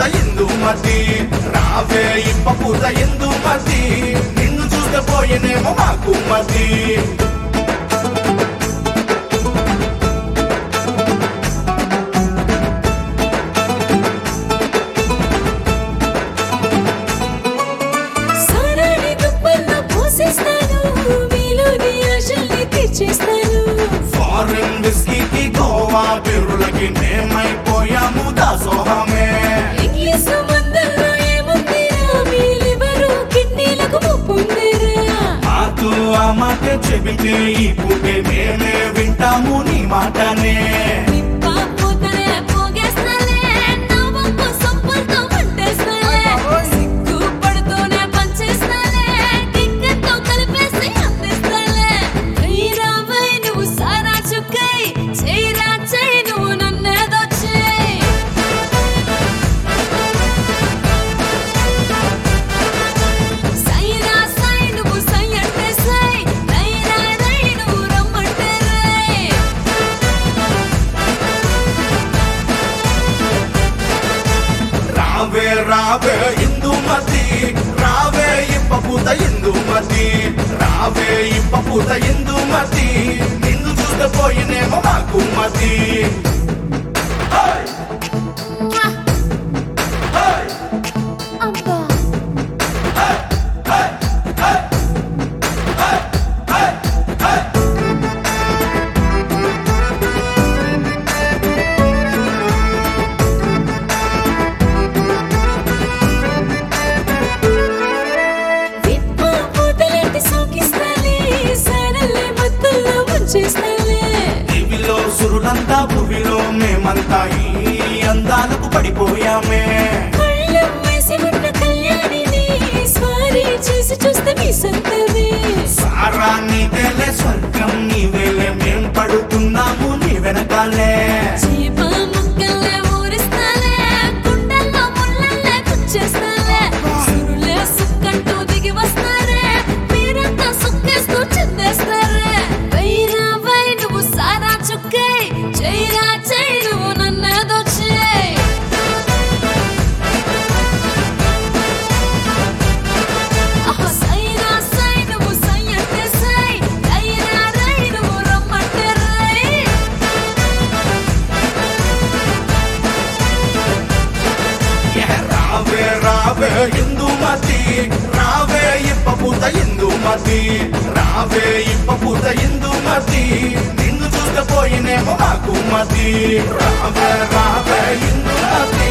ఇందుమతి రావే ఇప్పపూత ఇందుమతి నిన్ను చూస్తే పోయేనేమో మాకు మతి సారాన్ని దుప్పల్లో పోసేస్తాను మీలోని ఆశల్ని తీర్చేస్తాను ఫారిన్ విస్కీకి గోవా బిరులకి మేమైపోయాము దాసోహమే ఇంగ్లీష్ మందుల్లో ఏముందిరా మీ లివరు కిడ్నీలకు ముప్పుందిరా మాకు ఆ మాట చెబితే ఈ పూటే మేమే వింటాము నీ మాటనే నిప్ప పూతనే పోగేస్తాలే నా వంపు సొప్పులతో మంటేస్తాలే సిగ్గు పడుతూనే పంచేస్తాలే కిక్కెతో కలిపేసి అందిస్తాలే రావై నువ్వు సారా చుక్కై చేయరా చేయి నువ్వు నన్నేదో చేయి సైరా సై నువ్వు సై అంటే సై రై రై రై నువ్వు రమ్మంటే రై రావే రావే ఇందుమతి రావే ఇప్పపూత ఇందుమతి రావే ఇప్పపూత ఇందుమతి నిన్ను చూస్తే పోయినేమో మాకు మతి హై! హై! అబ్బా విప్ప పూతలంటి సోకిస్తాలే సారల్లే మత్తుల్లో ముంచేస్తాలే దివిలో సురులంతా భువిలో మేమంతా ఈ అందాలకు పడిపోయామే కళ్ళం వేసి ఉన్న కళ్యాణిని స్వారీ చేసి చూస్తే మీ సొంతమే సారా నీవేలే స్వర్గం నీవేలే మేం పడుతున్నాము నీ వెనకాలే చీప ముక్కల్లే ఊరిస్తాలే గుండెల్లో ముళ్ళల్లే కుచ్చేస్తాలే సురులే సుక్కంటూ దిగి వస్తారే మీరంతా సుక్కేస్తూ చిందేస్తారే వైరా వై నువ్వు సారా చుక్కై చైరా చై నువ్వు నన్నేదో చేయి ఆహా సైరా సై నువ్వు సై అంటే సై రైరా రై నువ్వు రమ్మంటే రై ఏ రావే రావే ఇందుమతి రావే ఇప్పపూత ఇందుమతి రావే ఇప్పపూత ఇందుమతి నిన్ను చూస్తే పోయినేమో మాకు మతి రావే రావే ఇందుమతి